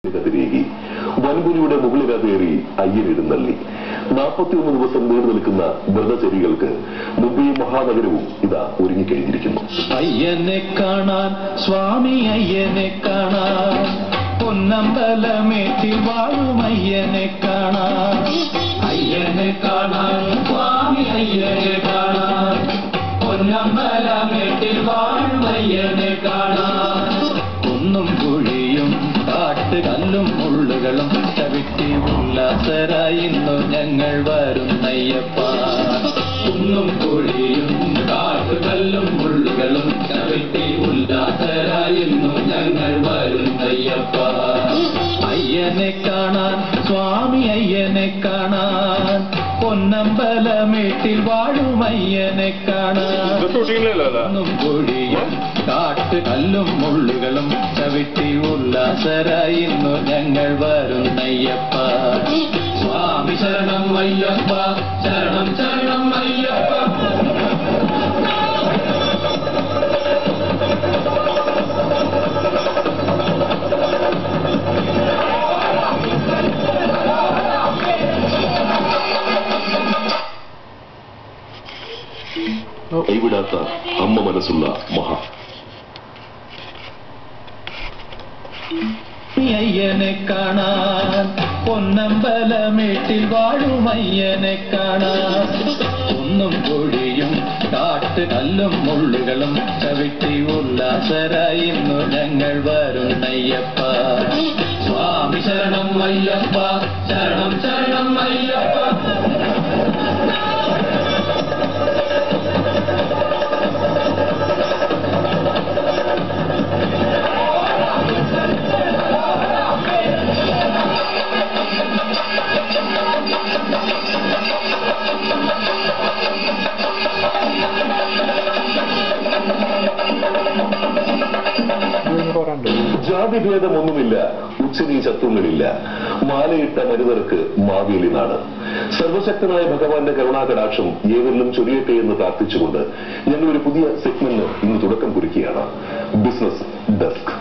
കതിരേകി വൻപുലിയുടെ മുകളില കയറി അയ്യനെഴുന്നള്ളി നാൽപ്പത്തിയൊന്ന് ദിവസം നീണ്ടു നിൽക്കുന്ന വ്രതചര്യകൾക്ക് മുംബൈ മഹാനഗരവും ഇതാ ഒരുങ്ങിക്കഴിഞ്ഞിരിക്കുന്നു അയ്യനെ കാണാൻ സ്വാമി അയ്യനെ കാണാൻ പൊന്നമ്പലമേറ്റിൽ വാഴും അയ്യനെ കാണാൻ അയ്യനെ കാണാൻ സ്വാമി അയ്യനെ കാണാൻ പൊന്നമ്പലമേറ്റിൽ വാഴും അയ്യനെ കാണാൻ കുന്നും കുഴിയും കാട്ടുകല്ലും മുള്ളുകളും ചവിട്ടി ഉല്ലാസരായി ഇന്നു ഞങ്ങൾ വരുന്നയ്യപ്പ കുന്നും കുഴിയും കാട്ടുകല്ലും മുള്ളുകളും ചവിട്ടി ഉല്ലാസരായി ഇന്നു ഞങ്ങൾ വരുന്നയ്യപ്പ അയ്യനെ കാണാൻ സ്വാമി അയ്യനെ കാണാൻ പൊന്നമ്പലമേട്ടിൽ വാഴും അയ്യനെ കാണാൻ കുന്നും കുഴിയും കാട്ടുകല്ലും മുള്ളുകളും ചവിട്ടി ഉല്ലാസരായി ഇന്നു ഞങ്ങൾ വരുന്നയ്യപ്പ സ്വാമി ശരണം അയ്യപ്പ ശരണം ശരണം അയ്യപ്പ കൈവിടാത്ത അമ്മ മനസ്സുള്ള മഹാ അയ്യനെ കാണാൻ പൊന്നമ്പലമേട്ടിൽ വാഴും അയ്യനെ കാണാൻ കുന്നും കുഴിയും കാട്ടുകല്ലും മുള്ളുകളും ചവിട്ടി ഉല്ലാസരായി ഇന്നു ഞങ്ങൾ വരുന്നയ്യപ്പ സ്വാമി ശരണം അയ്യപ്പ ശരണം ശരണം അയ്യപ്പ ജാതിഭേദമൊന്നുമില്ല ഉച്ചനീചത്വങ്ങളില്ല മാലയിട്ട മരുതർക്ക് മാവേലി നാട് സർവശക്തനായ ഭഗവാന്റെ കരുണാകടാക്ഷം ഏവരിലും ചൊരിയട്ടെ എന്ന് പ്രാർത്ഥിച്ചുകൊണ്ട് ഞങ്ങൾ ഒരു പുതിയ സെഗ്മെന്റ് ഇന്ന് തുടക്കം കുറിക്കുകയാണ് ബിസിനസ് ഡെസ്ക്